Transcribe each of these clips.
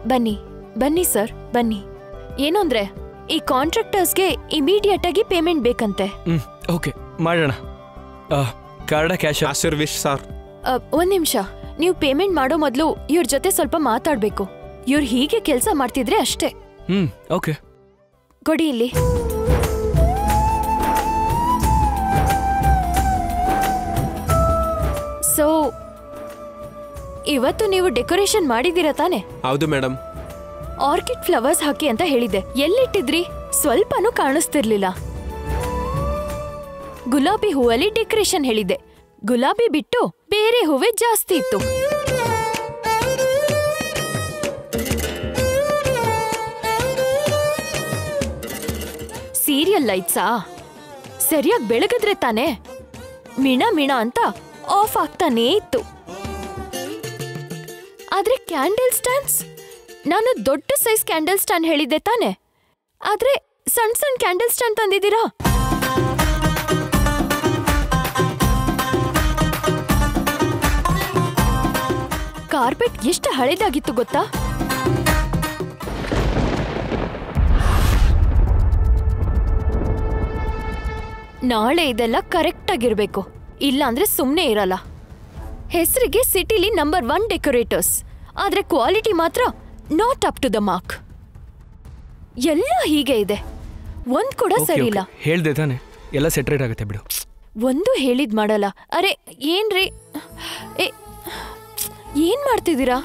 ಬನ್ನಿ ಬನ್ನಿ ಸರ್ ಬನ್ನಿ ಏನು ಅಂದ್ರೆ ಈ ಕಾಂಟ್ರಾಕ್ಟರ್ಸ್ಗೆ ಇಮಿಡಿಯೇಟ್ ಆಗಿ ಪೇಮೆಂಟ್ ಬೇಕಂತೆ ಹ್ಮ್ ಓಕೆ ಮಾಡೋಣ ಕಾರ್ಡ ಕ್ಯಾಶ್ ಆಶೀರ್ ವಿಶ್ ಸರ್ ಅ, ಒಂದ್ ನಿಮಿಷ ನೀವು ಪೇಮೆಂಟ್ ಮಾಡೋ ಮೊದಲು ಇವ್ರ ಜೊತೆ ಸ್ವಲ್ಪ ಮಾತಾಡ್ಬೇಕು ಇವ್ರು ಹೀಗೆ ಕೆಲಸ ಮಾಡ್ತಿದ್ರೆ ಅಷ್ಟೇ ಹ್ಮ್ ಓಕೆ ಕೊಡಿ ಇಲ್ಲಿ ಸೊ ಇವತ್ತು ನೀವು ಡೆಕೋರೇಷನ್ ಮಾಡಿದ್ದೀರಾ ತಾನೆ ಹೌದು ಮೇಡಮ್ ಆರ್ಕಿಡ್ ಫ್ಲವರ್ಸ್ ಹಾಕಿ ಅಂತ ಹೇಳಿದ್ದೆ ಎಲ್ಲಿಟ್ಟಿದ್ರಿ ಸ್ವಲ್ಪನೂ ಕಾಣಿಸ್ತಿರ್ಲಿಲ್ಲ ಗುಲಾಬಿ ಹೂವಲ್ಲಿ ಡೆಕೋರೇಷನ್ ಹೇಳಿದ್ದೆ ಗುಲಾಬಿ ಬಿಟ್ಟು ಬೇರೆ ಹೂವೇ ಜಾಸ್ತಿ ಇತ್ತು ಸೀರಿಯಲ್ ಲೈಟ್ಸಾ ಸರಿಯಾಗಿ ಬೆಳಗಿದ್ರೆ ತಾನೆ ಮಿಣ ಮಿಣ ಅಂತ ಆಫ್ ಆಗ್ತಾನೇ ಇತ್ತು ಆದ್ರೆ ಕ್ಯಾಂಡಲ್ ಸ್ಟ್ಯಾಂಡ್ಸ್ ನಾನು ದೊಡ್ಡ ಸೈಜ್ ಕ್ಯಾಂಡಲ್ ಸ್ಟ್ಯಾಂಡ್ ಹೇಳಿದ್ದೆ ತಾನೆ ಆದ್ರೆ ಸಣ್ಣ ಸಣ್ಣ ಕ್ಯಾಂಡಲ್ ಸ್ಟ್ಯಾಂಡ್ ತಂದಿದ್ದೀರಾ ಕಾರ್ಪೆಟ್ ಎಷ್ಟು ಹಳೇದಾಗಿತ್ತು ಗೊತ್ತಾ ನಾಳೆ ಇದೆಲ್ಲ ಕರೆಕ್ಟ್ ಆಗಿರ್ಬೇಕು ಇಲ್ಲ ಅಂದ್ರೆ ಸುಮ್ಮನೆ ಇರಲ್ಲ ಹೆಸರಿಗೆ ಸಿಟಿಲಿ ನಂಬರ್ ಒನ್ ಡೆಕೋರೇಟರ್ಸ್ ಆದ್ರೆ ಕ್ವಾಲಿಟಿ ಮಾತ್ರ not up to the mark ಎಲ್ಲ ಹೀಗೆ ಇದೆ ಒಂದ್ ಕೂಡ ಸರಿ ಇಲ್ಲ ಹೇಳ್ದೆ ತಾನೆ ಎಲ್ಲ ಸೆಟ್ರೇಟ್ ಆಗುತ್ತೆ ಬಿಡು ಒಂದು ಹೇಳಿದ್ ಮಾಡಲ್ಲ ಅರೆ ಏನ್ರಿ ಏ ಏನ್ ಮಾಡ್ತಿದ್ದೀರಾ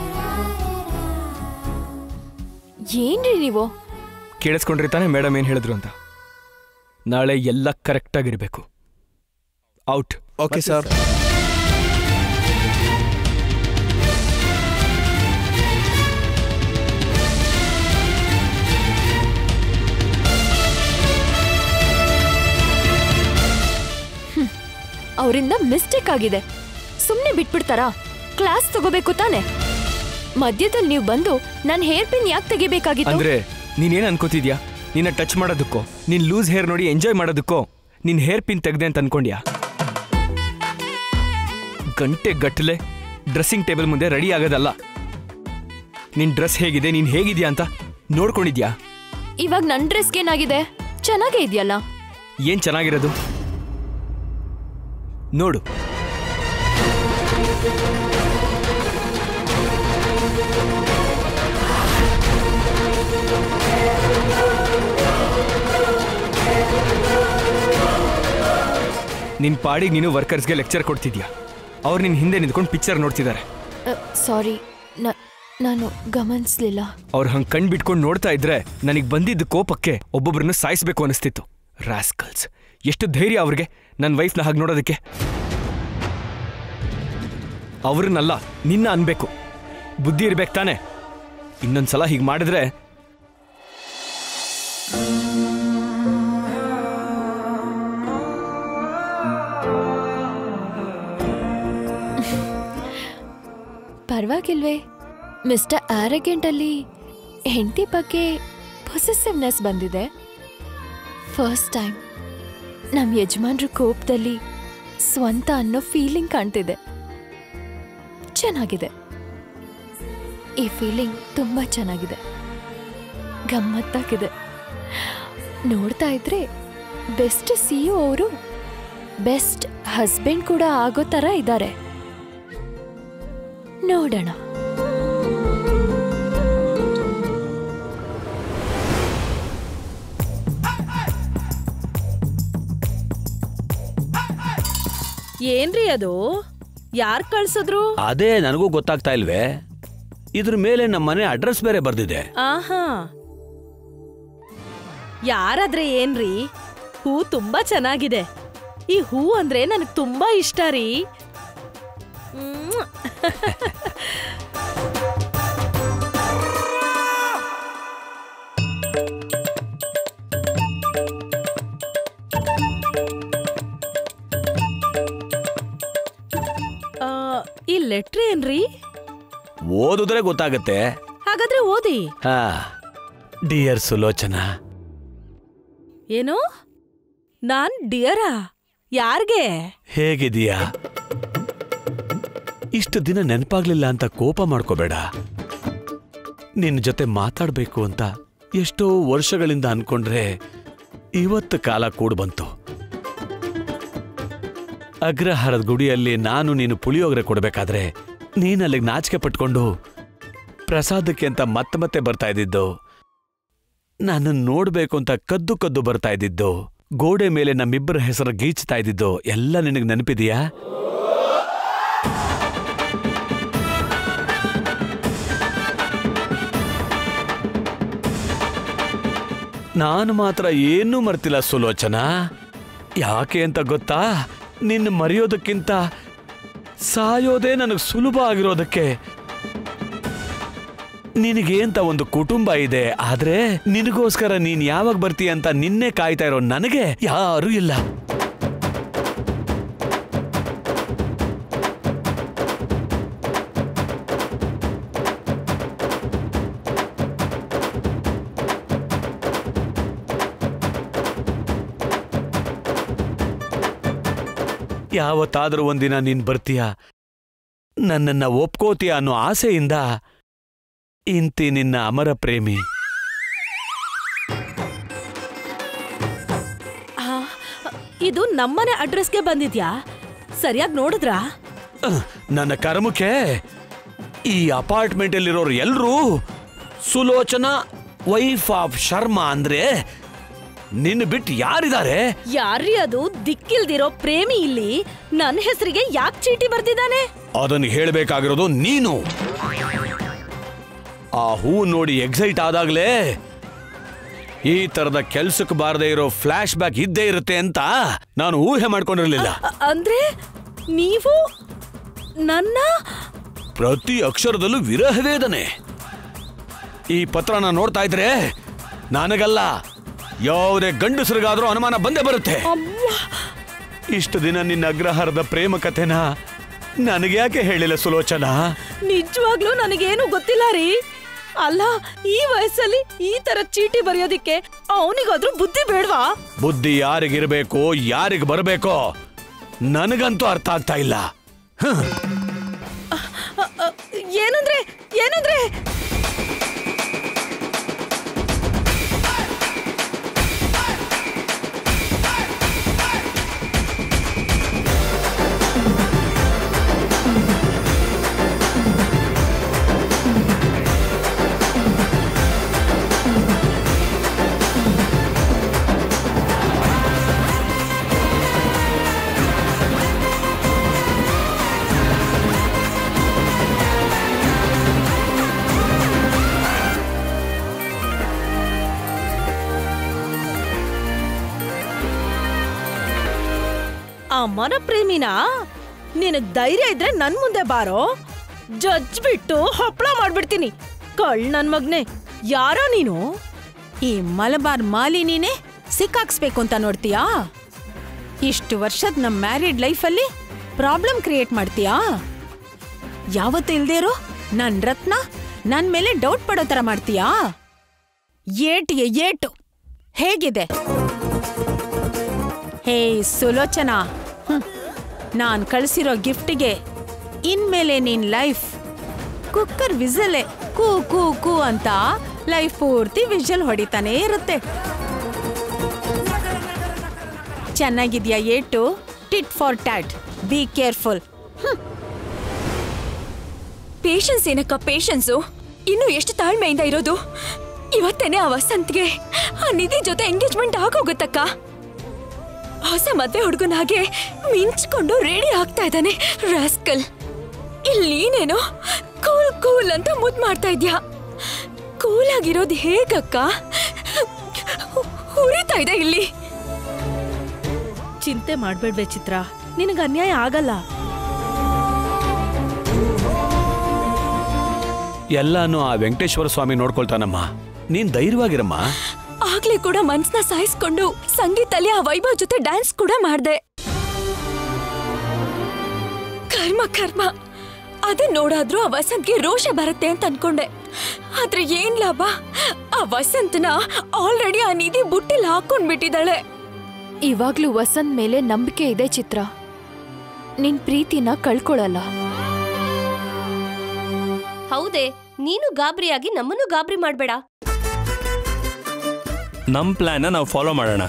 ಏನ್ರಿ ನೀವು ಕೇಳಿಸ್ಕೊಂಡ್ರಿ ತಾನೆ ಮೇಡಮ್ ಏನು ಹೇಳಿದ್ರು ಅಂತ ನಾಳೆ ಎಲ್ಲ ಕರೆಕ್ಟಾಗಿರಬೇಕು ಔಟ್ ಓಕೆ ಸರ್ ಅವರಿಂದ ಮಿಸ್ಟೇಕ್ ಆಗಿದೆ ಸುಮ್ಮನೆ ಬಿಟ್ಬಿಡ್ತಾರಾ ಕ್ಲಾಸ್ ತಗೋಬೇಕು ತಾನೆ ಮಧ್ಯದಲ್ಲಿ ನೀವು ಬಂದು ನನ್ನ ಹೇರ್ ಪಿನ್ ಯಾಕೆ ತೆಗಿಬೇಕಾಗಿತ್ತು ಅಂದ್ರೆ ನೀನೇನು ಅನ್ಕೋತಿದ್ಯಾ ನಿನ್ನ ಟಚ್ ಮಾಡೋದಕ್ಕೋ ನೀನ್ ಲೂಸ್ ಹೇರ್ ನೋಡಿ ಎಂಜಾಯ್ ಮಾಡೋದಕ್ಕೋ ನಿನ್ ಹೇರ್ ಪಿನ್ ತೆಗ್ದೆ ಅಂತ ಅನ್ಕೊಂಡ್ಯಾ ಗಂಟೆ ಗಟ್ಟಲೆ ಡ್ರೆಸ್ಸಿಂಗ್ ಟೇಬಲ್ ಮುಂದೆ ರೆಡಿ ಆಗೋದಲ್ಲ ನಿನ್ ಡ್ರೆಸ್ ಹೇಗಿದೆ ನೀನ್ ಹೇಗಿದ್ಯಾ ಅಂತ ನೋಡ್ಕೊಂಡಿದ್ಯಾ ಇವಾಗ ನನ್ನ ಡ್ರೆಸ್ಗೆ ಏನಾಗಿದೆ ಚೆನ್ನಾಗೇ ಇದೆಯಲ್ಲ ಏನ್ ಚೆನ್ನಾಗಿರೋದು ನೋಡು ನಿನ್ ಪಾಡಿಗೆ ನೀನು ವರ್ಕರ್ಸ್ಗೆ ಲೆಕ್ಚರ್ ಕೊಡ್ತಿದ್ಯಾ ಅವ್ರು ನಿನ್ ಹಿಂದೆ ನಿಂತ್ಕೊಂಡು ಪಿಕ್ಚರ್ ನೋಡ್ತಿದ್ದಾರೆ ಸಾರಿ ನಾನು ಗಮನಿಸ್ಲಿಲ್ಲ ಅವ್ರು ಹಂಗ್ ಕಣ್ ಬಿಟ್ಕೊಂಡು ನೋಡ್ತಾ ಇದ್ರೆ ನನಗೆ ಬಂದಿದ್ದ ಕೋಪಕ್ಕೆ ಒಬ್ಬೊಬ್ರನ್ನ ಸಾಯಿಸ್ಬೇಕು ಅನಿಸ್ತಿತ್ತು ರಾಸ್ಕಲ್ಸ್ ಎಷ್ಟು ಧೈರ್ಯ ಅವ್ರಿಗೆ ನನ್ನ ವೈಫ್ನ ಹಾಗೆ ನೋಡೋದಕ್ಕೆ ಅವ್ರನ್ನಲ್ಲ ನಿನ್ನ ಅನ್ಬೇಕು ಬುದ್ಧಿ ಇರ್ಬೇಕು ತಾನೆ ಇನ್ನೊಂದ್ಸಲ ಹೀಗೆ ಮಾಡಿದ್ರೆ ಪರವಾಗಿಲ್ವೇ ಮಿಸ್ಟರ್ ಆರಗೆಂಟ್ ಅಲ್ಲಿ ಹೆಂಡತಿ ಬಗ್ಗೆ ಪೊಸೆಸಿವ್ನೆಸ್ ಬಂದಿದೆ ಫಸ್ಟ್ ಟೈಮ್ ನಮ್ಮ ಯಜಮಾನ್ರ ಕೋಪದಲ್ಲಿ ಸ್ವಂತ ಅನ್ನೋ ಫೀಲಿಂಗ್ ಕಾಣ್ತಿದೆ ಚೆನ್ನಾಗಿದೆ ಈ ಫೀಲಿಂಗ್ ತುಂಬಾ ಚೆನ್ನಾಗಿದೆ ಗಮ್ಮತ್ತಾಗಿದೆ ನೋಡ್ತಾ ಇದ್ರೆ ಬೆಸ್ಟ್ ಸಿ ಅವರು ಬೆಸ್ಟ್ ಹಸ್ಬೆಂಡ್ ಕೂಡ ಆಗೋ ಥರ ಇದ್ದಾರೆ ನೋಡೋಣ ಏನ್ರಿ ಅದು ಯಾರ್ ಕಳ್ಸಿದ್ರು ಅದೇ ನನಗೂ ಗೊತ್ತಾಗ್ತಾ ಇಲ್ವೇ ಇದ್ರ ಮೇಲೆ ನಮ್ಮ ಮನೆ ಅಡ್ರೆಸ್ ಬೇರೆ ಬರ್ದಿದೆ ಆಹಾ ಯಾರಾದ್ರೆ ಏನ್ರಿ ಹೂ ತುಂಬಾ ಚೆನ್ನಾಗಿದೆ ಈ ಹೂ ಅಂದ್ರೆ ನನಗ್ ತುಂಬಾ ಇಷ್ಟ ರೀ ಮ್ಮ್. ಆ, ಈ ಲೆಟ್ರ್ ಏನ್ರಿ ಓದಿದ್ರೆ ಗೊತ್ತಾಗತ್ತೆ ಹಾಗಾದ್ರೆ ಓದಿ ಹಾ ಡಿಯರ್ ಸುಲೋಚನಾ ಏನು ನಾನ್ ಡಿಯರಾ ಯಾರ್ಗೆ ಹೇಗಿದೀಯಾ ಇಷ್ಟು ದಿನ ನೆನಪಾಗ್ಲಿಲ್ಲ ಅಂತ ಕೋಪ ಮಾಡ್ಕೋಬೇಡ ನಿನ್ನ ಜೊತೆ ಮಾತಾಡ್ಬೇಕು ಅಂತ ಎಷ್ಟೋ ವರ್ಷಗಳಿಂದ ಅನ್ಕೊಂಡ್ರೆ ಇವತ್ತು ಕಾಲ ಕೂಡ್ ಬಂತು ಅಗ್ರಹಾರದ ಗುಡಿಯಲ್ಲಿ ನಾನು ನೀನು ಪುಳಿಯೋಗರೆ ಕೊಡ್ಬೇಕಾದ್ರೆ ನೀನ್ ಅಲ್ಲಿಗೆ ನಾಚಿಕೆ ಪಟ್ಕೊಂಡು ಪ್ರಸಾದಕ್ಕೆ ಅಂತ ಮತ್ತೆ ಮತ್ತೆ ಬರ್ತಾ ಇದ್ದಿದ್ದು ನಾನು ನೋಡ್ಬೇಕು ಅಂತ ಕದ್ದು ಕದ್ದು ಬರ್ತಾ ಇದ್ದಿದ್ದು ಗೋಡೆ ಮೇಲೆ ನಮ್ಮಿಬ್ಬರ ಹೆಸರು ಗೀಚ್ತಾ ಇದ್ದಿದ್ದು ಎಲ್ಲ ನಿನಗೆ ನೆನಪಿದೆಯಾ ನಾನು ಮಾತ್ರ ಏನೂ ಮರ್ತಿಲ್ಲ ಸುಲೋಚನಾ ಯಾಕೆ ಅಂತ ಗೊತ್ತಾ ನಿನ್ನ ಮರೆಯೋದಕ್ಕಿಂತ ಸಾಯೋದೇ ನನಗೆ ಸುಲಭ ಆಗಿರೋದಕ್ಕೆ ನಿನಗೆ ಅಂತ ಒಂದು ಕುಟುಂಬ ಇದೆ ಆದ್ರೆ ನಿನಗೋಸ್ಕರ ನೀನ್ ಯಾವಾಗ ಬರ್ತೀಯ ಅಂತ ನಿನ್ನೆ ಕಾಯ್ತಾ ಇರೋ ನನಗೆ ಯಾರೂ ಇಲ್ಲ ಯಾವತ್ತಾದ್ರೂ ಒಂದಿನ ನೀನ್ ಬರ್ತೀಯ ನನ್ನನ್ನ ಒಪ್ಕೋತೀಯ ಅನ್ನೋ ಆಸೆಯಿಂದ ಇಂತಿ ನಿನ್ನ ಅಮರ ಪ್ರೇಮಿ ಆ, ಇದು ನಮ್ಮನೆ ಅಡ್ರೆಸ್ಗೆ ಬಂದಿದ್ಯಾ ಸರಿಯಾಗಿ ನೋಡಿದ್ರಾ ಅಹ್, ನನ್ನ ಕರ್ಮಕ್ಕೆ ಈ ಅಪಾರ್ಟ್ಮೆಂಟಲ್ಲಿರೋರು ಎಲ್ರೂ ಸುಲೋಚನಾ ವೈಫ್ ಆಫ್ ಶರ್ಮಾ ಅಂದ್ರೆ ನಿನ್ನ ಬಿಟ್ಟು ಯಾರಿದ್ದಾರೆ ಯಾರ್ರೀ ಅದು ದಿಕ್ಕಿಲ್ದಿರೋ ಪ್ರೇಮಿ ಇಲ್ಲಿ ನನ್ನ ಹೆಸರಿಗೆ ಯಾಕೆ ಚೀಟಿ ಬರ್ದಿದ್ದಾನೆ ಅದನ್ನು ಹೇಳಬೇಕಾಗಿರೋದು ನೀನು ಆ ಹೂ ನೋಡಿ ಎಕ್ಸೈಟ್ ಆದಾಗ್ಲೇ ಈ ತರದ ಕೆಲ್ಸಕ್ಕೆ ಬಾರದೇ ಇರೋ ಫ್ಲಾಶ್ ಬ್ಯಾಕ್ ಇದ್ದೇ ಇರುತ್ತೆ ಅಂತ ನಾನು ಊಹೆ ಮಾಡ್ಕೊಂಡಿರ್ಲಿಲ್ಲ ಅ- ಅಂದ್ರೆ ನೀವು ನನ್ನ ಪ್ರತಿ ಅಕ್ಷರದಲ್ಲೂ ವಿರಹ ವೇದನೆ ಈ ಪತ್ರನ ನೋಡ್ತಾ ಇದ್ರೆ ನನಗಲ್ಲ ಯಾವುದೇ ಗಂಡಸರಿಗಾದ್ರೂ ಅನುಮಾನ ಬಂದೇ ಬರುತ್ತೆ ಅವ್ವ, ಇಷ್ಟು ದಿನ ನಿನ್ನ ಅಗ್ರಹಾರದ ಪ್ರೇಮ ಕಥೆನ ನನಗೆ ಯಾಕೆ ಹೇಳಿಲ್ಲ ಸುಲೋಚನಾ ನಿಜವಾಗ್ಲೂ ನನಗೇನು ಗೊತ್ತಿಲ್ಲ ರೀ ಅಲ್ಲ ಈ ವಯಸ್ಸಲ್ಲಿ ಈ ತರ ಚೀಟಿ ಬರೆಯೋದಿಕ್ಕೆ ಅವನಿಗಾದ್ರೂ ಬುದ್ಧಿ ಬೇಡ್ವಾ ಬುದ್ಧಿ ಯಾರಿಗಿರ್ಬೇಕು ಯಾರಿಗೆ ಬರಬೇಕೋ ನನಗಂತೂ ಅರ್ಥ ಆಗ್ತಾ ಇಲ್ಲ ಹ್ಮ್. ಅ- ಅ- ಏನಂದ್ರೆ ಏನಂದ್ರೆ ಆ ಮನ ಪ್ರೇಮಿನ ನಿನಗ್ ಧೈರ್ಯ ಇದ್ರೆ ನನ್ ಮುಂದೆ ಬಾರೋ ಜಡ್ಜ್ ಬಿಟ್ಟು ಹಪ್ಪಳ ಮಾಡ್ಬಿಡ್ತೀನಿ ಕಳ್ ನನ್ ಮಗ್ನೆ ಯಾರೋ ನೀನು ಈ ಮಲಬಾರ್ ಮಾಲಿನಿನೇ ಸಿಕ್ಕಾಕ್ಸ್ಬೇಕು ಅಂತ ನೋಡ್ತೀಯಾ ಇಷ್ಟು ವರ್ಷದ ನಮ್ಮ ಮ್ಯಾರಿಡ್ ಲೈಫಲ್ಲಿ ಪ್ರಾಬ್ಲಮ್ ಕ್ರಿಯೇಟ್ ಮಾಡ್ತೀಯಾ ಯಾವತ್ತು ಇಲ್ದೇ ಇರೋ ನನ್ ರತ್ನ ನನ್ ಮೇಲೆ ಡೌಟ್ ಪಡೋ ತರ ಮಾಡ್ತೀಯಾ ಏಟಿಗೆ ಏಟು ಹೇಗಿದೆ ಹೇ ಸುಲೋಚನಾ ಹ್ಮ್. ನಾನ್ ಕಳ್ಸಿರೋ ಗಿಫ್ಟಿಗೆ ಇನ್ಮೇಲೆ ನಿನ್ ಲೈಫ್ ಕುಕ್ಕರ್ ವಿಸಲೆ ಕೂ ಕೂ ಕೂ ಅಂತ ಲೈಫ್ ಪೂರ್ತಿ ವಿಜಲ್ ಹೊಡಿತಾನೇ ಇರುತ್ತೆ ಚೆನ್ನಾಗಿದ್ಯಾ ಏಟು tit for tat be careful patience ಏನಕ್ಕ ಪೇಷನ್ಸು ಇನ್ನು ಎಷ್ಟು ತಾಳ್ಮೆಯಿಂದ ಇರೋದು ಇವತ್ತೇನೆ ಆ ವಸಂತ್ಗೆ ಆ ನಿಧಿ ಜೊತೆ ಎಂಗೇಜ್ಮೆಂಟ್ ಆಗೋಗುತ್ತಕ್ಕ ಹೊಸ ಮದ್ವೆ ಹುಡುಗನ ಹಾಗೆ ಮಿಂಚ್ಕೊಂಡು ರೆಡಿ ಆಗ್ತಾ ಇದ್ದಾನೆ ರಾಸ್ಕಲ್ ಇಲ್ಲಿ ನೀನೇನೋ ಕೂಲ್ ಕೂಲ್ ಅಂತ ಮುದ್ ಮಾಡ್ತಾ ಇದ್ಯಾ ಕೂಲ್ ಆಗಿರೋದು ಹೇಗಕ್ಕ ಉರಿತಾ ಇದೆ ಇಲ್ಲಿ ಚಿಂತೆ ಮಾಡ್ಬೇಡ್ವೆ ಚಿತ್ರ ನಿನಗ ಅನ್ಯಾಯ ಆಗಲ್ಲ ಎಲ್ಲಾನು ಆ ವೆಂಕಟೇಶ್ವರ ಸ್ವಾಮಿ ನೋಡ್ಕೊಳ್ತಾನಮ್ಮ ನೀನ್ ಧೈರ್ಯವಾಗಿರಮ್ಮ ಆಗ್ಲೇ ಕೂಡ ಮನ್ಸ್ನ ಸಾಯಿಸ್ಕೊಂಡು ಸಂಗೀತಲ್ಲಿ ಆ ವೈಭವ್ ಜೊತೆ ಡ್ಯಾನ್ಸ್ ಕೂಡ ಮಾಡ್ದೆ ಕರ್ಮ ಕರ್ಮ ಅದನ್ ನೋಡಾದ್ರೂ ಆ ವಸಂತ್ಗೆ ರೋಷ ಬರುತ್ತೆ ಅಂತ ಅನ್ಕೊಂಡೆ ಆದ್ರೆ ಏನ್ ಲಾಭ ಆ ವಸಂತನ ಆಲ್ರೆಡಿ ಆ ನಿಧಿ ಬುಟ್ಟಿಲ್ ಹಾಕೊಂಡ್ ಬಿಟ್ಟಿದ್ದಾಳೆ ಇವಾಗ್ಲೂ ವಸಂತ್ ಮೇಲೆ ನಂಬಿಕೆ ಇದೆ ಚಿತ್ರ ನಿನ್ ಪ್ರೀತಿನ ಕಳ್ಕೊಳಲ್ಲ ಹೌದೇ ನೀನು ಗಾಬರಿಯಾಗಿ ನಮ್ಮನ್ನು ಗಾಬರಿ ಮಾಡ್ಬೇಡ ನಮ್ ಪ್ಲಾನ್ನ ನಾವು ಫಾಲೋ ಮಾಡೋಣ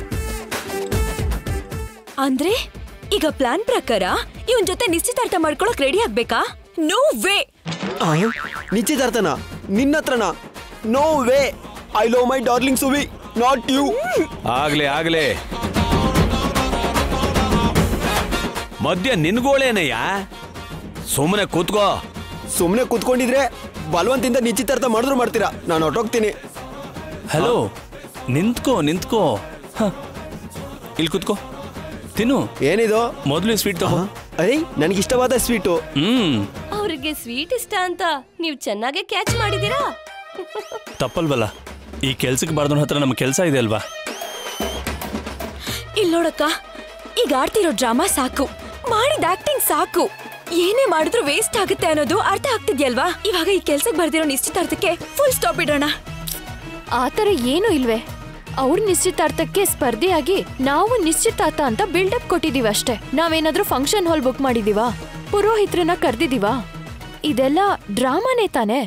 ಅಂದ್ರೆ ಈಗ ಪ್ಲಾನ್ ಪ್ರಕಾರ ಇವನ್ ಜೊತೆ ನಿಶ್ಚಿತಾರ್ಥ ಮಾಡ್ಕೊಳಕ್ ರೆಡಿ ಆಗ್ಬೇಕಾ ನೋ ವೇ ಆ, ನಿಶ್ಚಿತಾರ್ಥನ ನಿನ್ನ ಹತ್ರನ no way I love my darling Suvi not you ಆಗ್ಲೇ ಆಗ್ಲೇ ಮಧ್ಯ ನಿನ್ಗೋಳೇನಯ್ಯ ಸುಮ್ಮನೆ ಕೂತ್ಕೋ ಸುಮ್ಮನೆ ಕೂತ್ಕೊಂಡಿದ್ರೆ ಬಲವಂತಿಂದ ನಿಶ್ಚಿತಾರ್ಥ ಮಾಡಿದ್ರು ಮಾಡ್ತೀರಾ ನಾನು ಹೊಟ್ಟೋಗ್ತೀನಿ ಹಲೋ ನಿಂತ್ಕೋ ನಿಂತ್ಕೋ ಹ. ಇಲ್ಲಿ ಕೂತ್ಕೋ ತಿನ್ನು ಏನಿದು ಮೊದಲು ಸ್ವೀಟ್ ತಗೋ ಅಯ್ಯ ನನಗಿಷ್ಟವಾದ ಸ್ವೀಟು ಹ್ಮ್ ಅವ್ರಿಗೆ ಸ್ವೀಟ್ ಇಷ್ಟ ಅಂತ ನೀವು ಚೆನ್ನಾಗೆ ಕ್ಯಾಚ್ ಮಾಡಿದೀರಾ ತಪ್ಪಲ್ವಲ್ಲ ಈ ಕೆಲ್ಸಕ್ಕೆ ಬಾರ್ದೋನ್ ಹತ್ರ ನಮ್ಮ ಕೆಲಸ ಇದೆ ಅಲ್ವಾ ಇಲ್ ನೋಡಕ್ಕ ಈಗ ಆಡ್ತಿರೋ ಡ್ರಾಮಾ ಸಾಕು ಮಾಡಿದ ಆಕ್ಟಿಂಗ್ ಸಾಕು ಏನೇ ಮಾಡಿದ್ರು ವೇಸ್ಟ್ ಆಗುತ್ತೆ ಅನ್ನೋದು ಅರ್ಥ ಆಗ್ತಿದ್ಯಲ್ವಾ ಇವಾಗ ಈ ಕೆಲ್ಸಕ್ಕೆ ಬರ್ದಿರೋ ನಿಶ್ಚಿತಾರ್ಥಕ್ಕೆ ಫುಲ್ ಸ್ಟಾಪ್ ಇಡೋಣ ಆ ಥರ ಏನೂ ಇಲ್ವೇ ಅವ್ರ ನಿಶ್ಚಿತಾರ್ಥಕ್ಕೆ ಸ್ಪರ್ಧೆಯಾಗಿ ನಾವು ನಿಶ್ಚಿತಾರ್ಥ ಅಂತ ಬಿಲ್ಡಪ್ ಕೊಟ್ಟಿದೀವಿ ಅಷ್ಟೇ ನಾವೇನಾದ್ರೂ ಫಂಕ್ಷನ್ ಹಾಲ್ ಬುಕ್ ಮಾಡಿದೀವಾ ಪುರೋಹಿತ್ರನ್ನ ಕರ್ದಿದೀವಾ ಇದೆಲ್ಲ ಡ್ರಾಮಾನೇ ತಾನೇ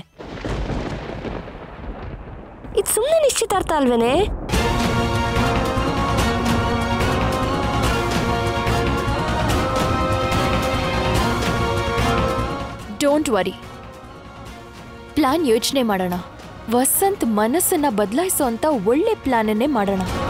ಇದು ಸುಮ್ಮನೆ ನಿಶ್ಚಿತಾರ್ಥ ಅಲ್ವೇನೆ ಡೋಂಟ್ ವರಿ ಪ್ಲಾನ್ ಯೋಚನೆ ಮಾಡೋಣ ವಸಂತ್ ಮನಸ್ಸನ್ನ ಬದಲಾಯಿಸೋ ಅಂತ ಒಳ್ಳೆ ಪ್ಲಾನನ್ನೇ ಮಾಡೋಣ